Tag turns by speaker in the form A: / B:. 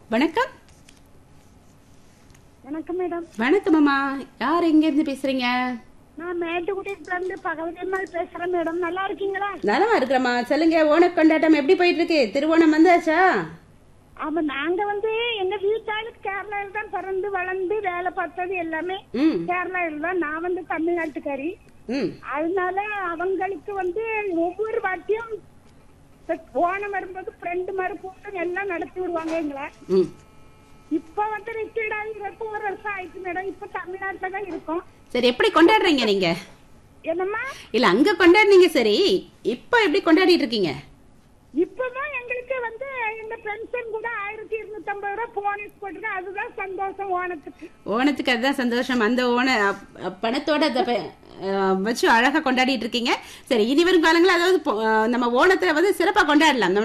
A: வணக்கம்
B: வணக்கம் மேடம்
A: வணக்கம் அம்மா யார் எங்க இருந்து பேசுறீங்க
B: நான் மேட்டுக்குடியில இருந்து பகவதியம்மாள் பேசுறேன் மேடம் நல்லா இருக்கீங்களா
A: நலமா இருக்கிறம்மா சொல்லுங்க ஓண கொண்டாட்டம் எப்படி போயிட்டு இருக்கு திருவோணம் வந்தாச்சா
B: ஆமா நாங்க வந்து எங்க வீட்டாளுக்கு கேரளால தான் பிறந்து வளர்ந்து வேலை பார்த்தது எல்லாமே
A: ம்
B: கேரளாவில் தான் நான் வந்து தமிழ்நாட்டுக்காரி
A: ம்
B: அதனால அவங்களுக்கு வந்து ஒவ்வொரு வாட்டியும் இப்ப ஓணம் வரும்போது ஃப்ரெண்டு மாதிரி கூட்டம் எல்லாம் நடத்தி விடுவாங்க எங்களை
A: ம்
B: இப்ப வந்து ரிட்டையர்ட் ஆகி இருபத்தி ஒரு வருஷம் ஆயிடுச்சு மேடம் இப்ப தமிழ்நாட்டுல தான் இருக்கோம்
A: சரி எப்படி கொண்டாடுறீங்க நீங்க
B: என்னம்மா
A: இல்ல அங்க கொண்டாடுனீங்க சரி இப்போ எப்படி கொண்டாடிட்டு இருக்கீங்க
B: இப்பதான் எங்களுக்கு வந்து இந்த பென்ஷன் கூட ஆயிரத்தி இருநூத்தி ஐம்பது ரூபாய் போனஸ் போட்டுருக்கு அதுதான் சந்தோஷம் ஓணத்துக்கு
A: ஓணத்துக்கு அதுதான் சந்தோஷம் அந்த ஓண அ, பணத்தோட அத ப- அ, வச்சு அழகா கொண்டாடிட்டு இருக்கீங்க சரி இனி வரும் காலங்களில் அதாவது பொ- அ, நம்ம ஓணத்தை வந்து சிறப்பா கொண்டாடலாம் நம்ம